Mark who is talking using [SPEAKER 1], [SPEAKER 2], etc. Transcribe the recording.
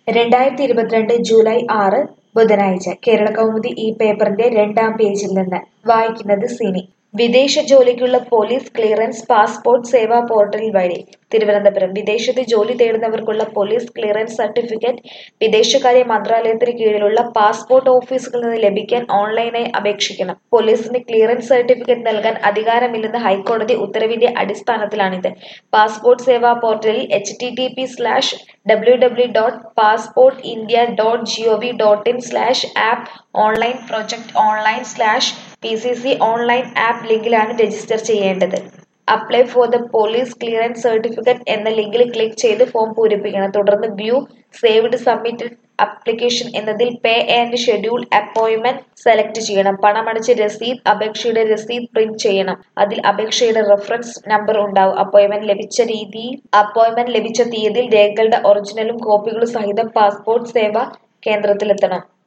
[SPEAKER 1] രണ്ടായിരത്തി ഇരുപത്തിരണ്ട് ജൂലൈ ആറ് ബുധനാഴ്ച കേരളകൗമുദി ഈ പേപ്പറിന്റെ രണ്ടാം പേജിൽ നിന്ന് വായിക്കുന്നത് സിനി വിദേശ ജോലിക്കുള്ള police clearance passport Seva portal വഴി തിരുവനന്തപുരം വിദേശത്ത് ജോലി തേടുന്നവർക്കുള്ള പോലീസ് ക്ലിയറൻസ് സർട്ടിഫിക്കറ്റ് വിദേശകാര്യ മന്ത്രാലയത്തിന് കീഴിലുള്ള പാസ്പോർട്ട് ഓഫീസുകളിൽ നിന്ന് ലഭിക്കാൻ ഓൺലൈനായി അപേക്ഷിക്കണം പോലീസിന് ക്ലിയറൻസ് സർട്ടിഫിക്കറ്റ് നൽകാൻ അധികാരമില്ലെന്ന് ഹൈക്കോടതി ഉത്തരവിന്റെ അടിസ്ഥാനത്തിലാണിത് പാസ്പോർട്ട് സേവാ പോർട്ടലിൽ H T T P slash W W dot passport India dot G O V dot in slash app online project online slash P C C online app ലിങ്കിലാണ് രജിസ്റ്റർ ചെയ്യേണ്ടത് apply for the police clearance certificate എന്ന ലിങ്കിൽ click ചെയ്ത് form പൂരിപ്പിക്കണം തുടർന്ന് view saved submitted application എന്നതിൽ pay and schedule appointment select ചെയ്യണം പണമടച്ച് രസീത് അപേക്ഷയുടെ രസീത് പ്രിന്റ് ചെയ്യണം അതിൽ അപേക്ഷയുടെ റെഫറൻസ് നമ്പർ ഉണ്ടാവും അപ്പോയിന്റ്മെന്റ് ലഭിച്ച രീതിയിൽ അപ്പോയിന്റ്മെന്റ് ലഭിച്ച തീയതിയിൽ രേഖകളുടെ ഒറിജിനലും കോപ്പികളും സഹിതം പാസ്പോർട്ട് സേവാ കേന്ദ്രത്തിലെത്തണം